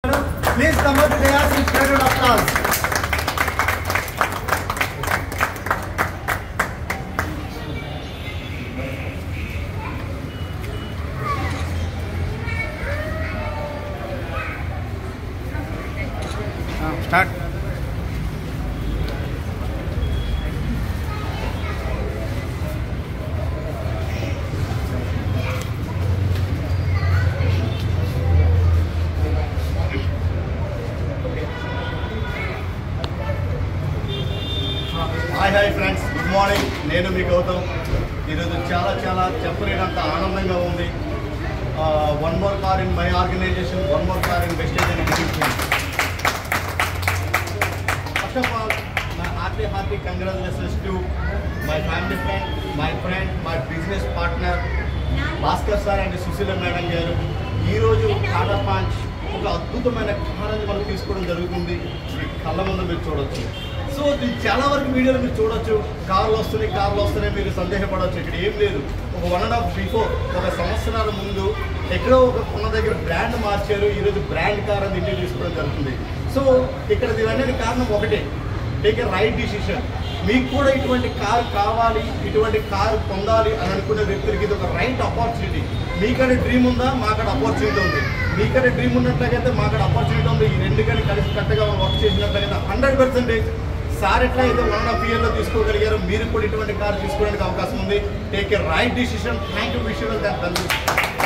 Please come up to the dais with round of applause. Start hi hi friends good morning నేను మీ గౌతమ్ ఈరోజు చాలా చాలా చెప్పలేనంత ఆనందంగా ఉంది one more car in my organisation one more car in Vestige and first of all my hearty hearty congratulations to my family friend my friend my business partner Bhaskar sir and Susheela madam గారు ఈరోజు టాటా పాంచ్ ఒక అద్భుతమైన కారణం మనం తీసుకోవడం జరుగుతుంది మీ కళ్ళ ముందు మీరు చూడొచ్చు సో ఇది చాలా వరకు వీడియోలు మీరు చూడొచ్చు కార్లు వస్తున్నాయి కార్లు వస్తున్నాయి మీరు సందేహపడవచ్చు ఇక్కడ ఏం లేదు ఒక వన్ అండ్ హాఫ్ బిఫోర్ ఒక సంవత్సరాల ముందు ఎక్కడో ఒక కొన్న దగ్గర బ్రాండ్ మార్చారు ఈరోజు బ్రాండ్ కార్ అని ఇంటికి తీసుకోవడం జరుగుతుంది సో ఇక్కడ ఇవన్నీ కారణం ఒకటే టేక్ ఎ రైట్ డిసిషన్ మీకు కూడా ఇటువంటి కారు కావాలి ఇటువంటి కారు పొందాలి అని అనుకునే వ్యక్తులకి ఇది ఒక రైట్ ఆపర్చునిటీ మీకనే డ్రీమ్ ఉందా మాకడ ఆపర్చునిటీ ఉంది మీకనే డ్రీమ్ ఉన్నట్లయితే మాకడ ఆపర్చునిటీ ఉంది ఈ రెండు కానీ కలిసి కట్టగా వర్క్ చేసినట్లయితే హండ్రెడ్ పర్సెంటేజ్ సార్ ఎట్లా అయితే వన్ అండ్ హాఫ్ ఇయర్లో తీసుకోగలిగారు మీరు కూడా ఇటువంటి కారు తీసుకోవడానికి అవకాశం ఉంది take a right decision thank you విషయం దాని